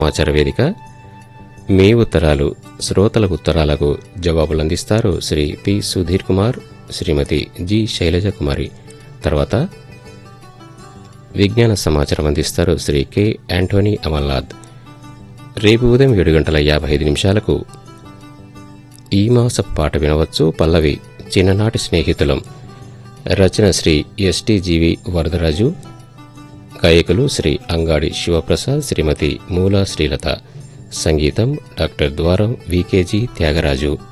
సమాచార వేదిక మీ ఉత్తరాలు శ్రోతల ఉత్తరాలకు జవాబులు అందిస్తారు శ్రీ పి సుధీర్ కుమార్ శ్రీమతి జి శైలజ కుమారి తర్వాత విజ్ఞాన సమాచారం అందిస్తారు శ్రీ కె యాంటోనీ అమల్నాథ్ రేపు ఉదయం ఏడు గంటల యాభై ఐదు నిమిషాలకు ఈ మాస పాట వినవచ్చు పల్లవి చిన్ననాటి స్నేహితులం రచన శ్రీ ఎస్టీజీవి వరదరాజు గాయకులు శ్రీ అంగాడి శివప్రసాద్ శ్రీమతి మూలా శ్రీలత సంగీతం డాక్టర్ ద్వారం వికేజీ త్యాగరాజు